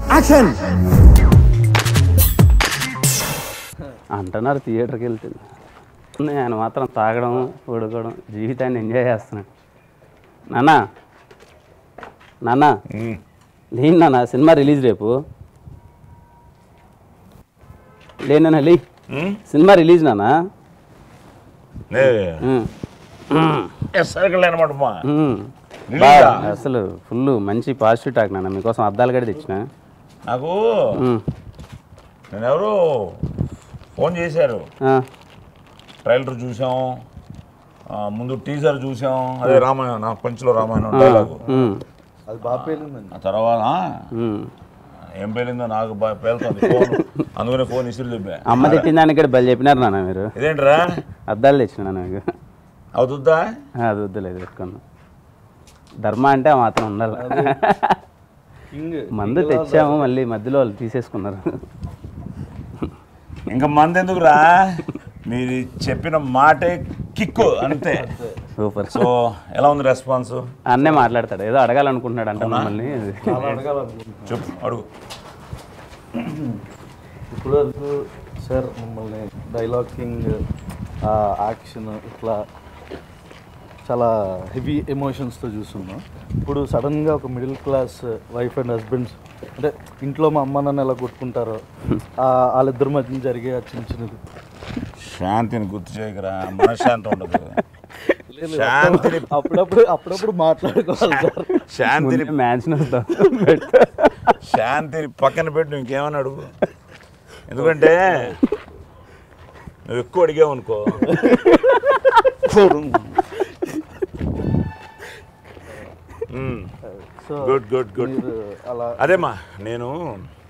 Action అంటున్నారు థియేటర్కి వెళ్తుంది ఆయన మాత్రం తాగడం ఉడకడం జీవితాన్ని ఎంజాయ్ చేస్తున్నాడు నాన్న నాన్న లేని నాన్న సినిమా రిలీజ్ రేపు లేనా లే సినిమా రిలీజ్ నాన్న ఉమ్. సరుకులు అనమాట మా ఉమ్. Release బాగా ఆ? అసలు ఫుల్ మంచి పాజిటివ్ టాక్ నాన్న మీకోసం అద్దాలు కూడా తెచ్చిన నాకు ఉమ్. నేను ఎవరు ఫోన్ చేశారు ఆ. ట్రైలర్ చూసాం ఆ, ముందు టీజర్ చూసాం అదే రామాయణం నా పంచులో రామాయణం డైలాగు ఉమ్. అది బాగా పేలిందండి ఆ తర్వాత ఆ, ఉమ్. ఏం పేలిందో నాకు బాగా పేలుతుంది ఫోన్ అందుకనే ఫోన్ ఇసురు చెప్పా అమ్మ తిట్టిన దానికి కూడా బలి చెప్పినారు నాన్న మీరు ఇదేంట్రా అద్దాలు తెచ్చిన నాన్న మీకు అవుతుందా ఆ, అది వద్దులేదు పెట్టుకున్నాం ధర్మ అంటే ఆ మాత్రం ఉండాలి కింగ్ మందు తెచ్చాము మళ్ళీ మధ్యలో వాళ్ళు తీసేసుకున్నారు ఇంకా మంది ఎందుకురా మీరు చెప్పిన మాటే కిక్కు అంతే సూపర్ సో ఎలా ఉంది రెస్పాన్స్ అన్నే మాట్లాడతాడు ఏదో అడగాలనుకుంటున్నాడు అంట మమ్మల్ని చాలా అడగాలనుకుంటున్నాను చెప్పు అడుగు ఇప్పుడు వరకు సార్ మిమ్మల్ని డైలాగ్ కింగ్ యాక్షన్ ఇట్లా చాలా హెవీ ఎమోషన్స్తో చూస్తున్నాం ఇప్పుడు సడన్గా ఒక middle class wife and husbands అంటే ఇంట్లో మా అమ్మ నాన్న ఎలా కొట్టుకుంటారో ఆ వాళ్ళిద్దరి మధ్య జరిగే ఆ చిన్న చిన్నది శాంతిని గుర్తు చేయకరా మనశ్శాంతి ఉండదు శాంతిని అప్పుడప్పుడు అప్పుడప్పుడు మాట్లాడుకోవాలి సార్ శాంతిని మ్యాన్షన్ వస్తాం శాంతిని పక్కన పెట్టి నువ్వు ఇంకేమని అడుగు ఎందుకంటే నువ్వు ఎక్కువ అడిగావు అనుకో సో గుడ్ గుడ్ గుడ్ మీరు అలా అదేమ్మా నేను